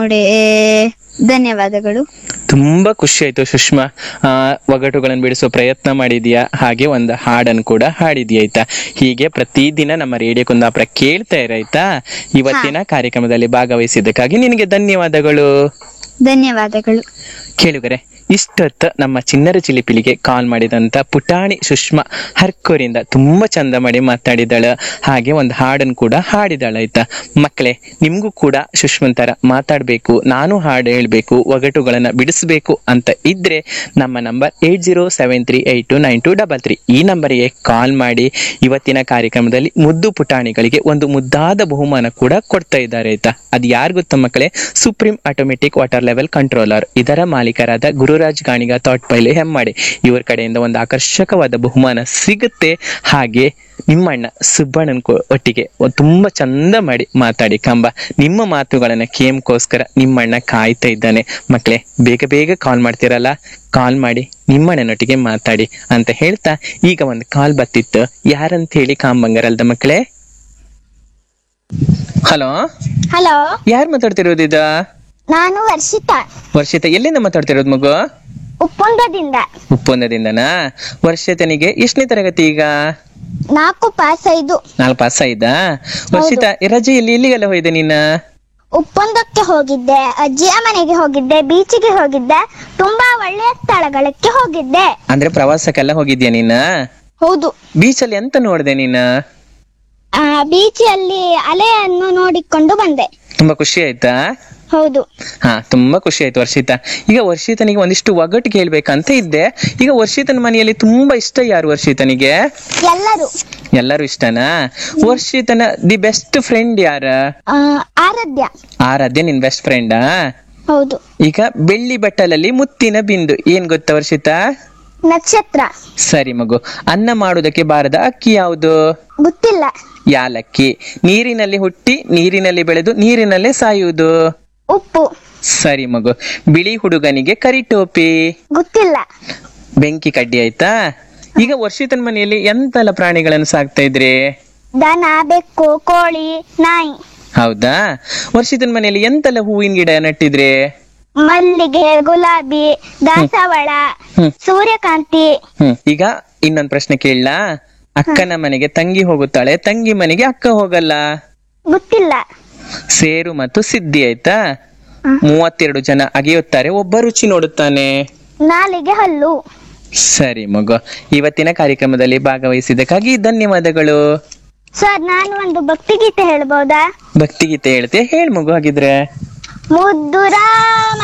ನೋಡಿ ಧನ್ಯವಾದಗಳು ತುಂಬಾ ಖುಷಿ ಆಯ್ತು ಸುಷ್ಮಾ ಆ, ಒಗಟುಗಳನ್ನು ಬಿಡಿಸೋ ಪ್ರಯತ್ನ ಮಾಡಿದ್ಯಾ ಹಾಗೆ ಒಂದು ಹಾಡನ್ನು ಕೂಡ ಹಾಡಿದ್ಯಾ ಆಯ್ತಾ ಹೀಗೆ ಪ್ರತಿದಿನ ನಮ್ಮ ರೇಡಿಯೋ ಕುಂದಾಪುರ ಕೇಳ್ತಾ ಇರ ಆಯ್ತಾ ಇವತ್ತಿನ ಕಾರ್ಯಕ್ರಮದಲ್ಲಿ ಭಾಗವಹಿಸಿದ್ದಕ್ಕಾಗಿ ನಿನಗೆ ಧನ್ಯವಾದಗಳು ಧನ್ಯವಾದಗಳು ಕೇಳುಗರೆ ಇಷ್ಟೊತ್ತು ನಮ್ಮ ಚಿನ್ನರ ಚಿಲಿಪಿಲಿಗೆ ಕಾಲ್ ಮಾಡಿದಂತ ಪುಟಾಣಿ ಸುಷ್ಮಾ ಹರ್ಕೋರಿಂದ ತುಂಬಾ ಚಂದ ಮಾಡಿ ಮಾತಾಡಿದಾಳ ಹಾಗೆ ಒಂದು ಹಾಡನ್ನು ಕೂಡ ಹಾಡಿದಾಳ ಆಯ್ತಾ ಮಕ್ಕಳೇ ನಿಮ್ಗೂ ಕೂಡ ಸುಷ್ಮನ್ ತರ ಮಾತಾಡ್ಬೇಕು ನಾನು ಹಾಡು ಹೇಳ್ಬೇಕು ಒಗಟುಗಳನ್ನ ಬಿಡಿಸ್ಬೇಕು ಅಂತ ಇದ್ರೆ ನಮ್ಮ number eight zero seven three eight two nine two double three ಈ ನಂಬರಿಗೆ ಕಾಲ್ ಮಾಡಿ ಇವತ್ತಿನ ಕಾರ್ಯಕ್ರಮದಲ್ಲಿ ಮುದ್ದು ಪುಟಾಣಿಗಳಿಗೆ ಒಂದು ಮುದ್ದಾದ ಬಹುಮಾನ ಕೂಡ ಕೊಡ್ತಾ ಇದ್ದಾರೆ ಆಯ್ತಾ ಅದು ಯಾರು ಗೊತ್ತಾ ಮಕ್ಕಳೇ Supreme automatic water level controller ಇದರ ಮಾಲೀಕರಾದ ಗುರುರಾಜ್ ಗಾಣಿಗ ಥಾಟ್ ಪೈಲೆ ಹೆಮ್ಮಾಡಿ ಇವರ ಕಡೆಯಿಂದ ಒಂದು ಆಕರ್ಷಕವಾದ ಬಹುಮಾನ ಸಿಗುತ್ತೆ ಹಾಗೆ ನಿಮ್ಮಣ್ಣ ಸುಬ್ಬಣ್ಣನ ಕೊ- ಒಟ್ಟಿಗೆ ಒಂದ್ ತುಂಬಾ ಚಂದ ಮಾಡಿ ಮಾತಾಡಿ ಕಂಬ ನಿಮ್ಮ ಮಾತುಗಳನ್ನ ಕೇಮ್ಕೋಸ್ಕರ ನಿಮ್ಮಣ್ಣ ಕಾಯ್ತಾ ಇದ್ದಾನೆ ಮಕ್ಕಳೇ ಬೇಗ ಬೇಗ ಕಾಲ್ ಮಾಡ್ತೀರಲ್ಲ ಕಾಲ್ ಮಾಡಿ ನಿಮ್ಮಣ್ಣನೊಟ್ಟಿಗೆ ಮಾತಾಡಿ ಅಂತ ಹೇಳ್ತಾ ಈಗ ಒಂದು ಕಾಲ್ ಬತ್ತಿತ್ತು ಯಾರಂತ ಹೇಳಿ ಕಾಂಬಂಗರಲ್ದ ಮಕ್ಕಳೇ ಹಲೋ ಹಲೋ ಯಾರು ಮಾತಾಡ್ತಿರೋದು ಇದ ನಾನು ವರ್ಷಿತಾ ವರ್ಷಿತ ಎಲ್ಲಿಂದ ಮಾತಾಡ್ತಿರೋದು ಮಗು ಉಪ್ಪುಂಗದಿಂದ ಉಪ್ಪೊಂದದಿಂದನಾ ವರ್ಷಿತನಿಗೆ ಎಷ್ಟನೇ ತರಗತಿ ಈಗ ನಾಲ್ಕು ಪಾಸ್ ಐದು ನಾಲ್ಕು ಪಾಸ್ ಆಯ್ತಾ ವರ್ಷಿತ ರಜೆಯಲ್ಲಿ ಎಲ್ಲಿಗೆಲ್ಲ ಹೋಯ್ದೆ ನೀನ ಉಪ್ಪೊಂದಕ್ಕೆ ಹೋಗಿದ್ದೆ ಅಜ್ಜಿಯ ಮನೆಗೆ ಹೋಗಿದ್ದೆ ಬೀಚಿಗೆ ಹೋಗಿದ್ದೆ ತುಂಬಾ ಒಳ್ಳೆಯ ಸ್ಥಳಗಳಿಗೆ ಹೋಗಿದ್ದೆ ಅಂದ್ರೆ ಪ್ರವಾಸಕ್ಕೆಲ್ಲ ಹೋಗಿದ್ಯಾ ನೀನ ಹೌದು ಬೀಚಲ್ಲಿ ಎಂತ ನೋಡ್ದೆ ನೀನ ಆ ಬೀಚಿಯಲ್ಲಿ ಅಲೆಯನ್ನು ನೋಡಿಕೊಂಡು ಬಂದೆ ತುಂಬಾ ಖುಷಿ ಆಯ್ತಾ ಹೌದು ಹಾ ತುಂಬಾ ಖುಷಿ ಆಯ್ತು ವರ್ಷಿತ ಈಗ ವರ್ಷಿತನಿಗೆ ಒಂದಿಷ್ಟು ಒಗಟು ಕೇಳ್ಬೇಕಂತ ಇದ್ದೆ ಈಗ ವರ್ಷಿತನ ಮನೆಯಲ್ಲಿ ತುಂಬಾ ಇಷ್ಟ ಯಾರು ವರ್ಷಿತನಿಗೆ ಎಲ್ಲರೂ ಎಲ್ಲರೂ ಇಷ್ಟನಾ ವರ್ಷಿತನ ದಿ ಬೆಸ್ಟ್ ಫ್ರೆಂಡ್ ಯಾರ ಆ, ಆರಾಧ್ಯ ಆರಾಧ್ಯ ನಿನ್ ಬೆಸ್ಟ್ ಫ್ರೆಂಡಾ ಹೌದು ಈಗ ಬೆಳ್ಳಿ ಬಟ್ಟಲಲ್ಲಿ ಮುತ್ತಿನ ಬಿಂದು ಏನ್ ಗೊತ್ತಾ ವರ್ಷಿತ ನಕ್ಷತ್ರ ಸರಿ ಮಗು ಅನ್ನ ಮಾಡುವುದಕ್ಕೆ ಬಾರದ ಅಕ್ಕಿ ಯಾವುದು ಗೊತ್ತಿಲ್ಲ ಯಾಲಕ್ಕಿ ನೀರಿನಲ್ಲಿ ಹುಟ್ಟಿ ನೀರಿನಲ್ಲಿ ಬೆಳೆದು ನೀರಿನಲ್ಲೇ ಸಾಯುವುದು ಉಪ್ಪು ಸರಿ ಮಗು ಬಿಳಿ ಹುಡುಗನಿಗೆ ಕರಿ ಟೋಪಿ ಗೊತ್ತಿಲ್ಲ ಬೆಂಕಿ ಕಡ್ಡಿ ಆಯ್ತಾ ಈಗ ವರ್ಷಿತನ ಮನೆಯಲ್ಲಿ ಎಂತೆಲ್ಲ ಪ್ರಾಣಿಗಳನ್ನು ಸಾಕ್ತಾ ಇದ್ರಿ ದನ ಬೆಕ್ಕು ಕೋಳಿ ನಾಯಿ ಹೌದಾ ವರ್ಷಿತನ ಮನೆಯಲ್ಲಿ ಎಂತೆಲ್ಲ ಹೂವಿನ ಗಿಡ ನಟ್ಟಿದ್ರಿ ಮಲ್ಲಿಗೆ ಗುಲಾಬಿ ದಾಸವಾಳ ಹ್ಮ್. ಸೂರ್ಯಕಾಂತಿ ಹ್ಮ್ ಈಗ ಇನ್ನೊಂದ್ ಪ್ರಶ್ನೆ ಕೇಳಲಾ ಅಕ್ಕನ ಮನೆಗೆ ತಂಗಿ ಹೋಗುತ್ತಾಳೆ ತಂಗಿ ಮನೆಗೆ ಅಕ್ಕ ಹೋಗಲ್ಲ ಗೊತ್ತಿಲ್ಲ ಸೇರು ಮತ್ತು ಸಿದ್ಧಿ ಆಯ್ತಾ ಹ್ಮ್. ಮೂವತ್ತೆರಡು ಜನ ಅಗೆಯುತ್ತಾರೆ ಒಬ್ಬ ರುಚಿ ನೋಡುತ್ತಾನೆ ನಾಲಿಗೆ ಹಲ್ಲು ಸರಿ ಮಗು ಇವತ್ತಿನ ಕಾರ್ಯಕ್ರಮದಲ್ಲಿ ಭಾಗವಹಿಸಿದ್ದಕ್ಕಾಗಿ ಧನ್ಯವಾದಗಳು ಸರ್ ನಾನು ಒಂದು ಭಕ್ತಿಗೀತೆ ಹೇಳ್ಬೋದಾ ಭಕ್ತಿಗೀತೆ ಹೇಳ್ತೆ ಹೇಳ್ ಮಗು ಹಾಗಿದ್ರೆ ಮುದ್ದು ರಾಮ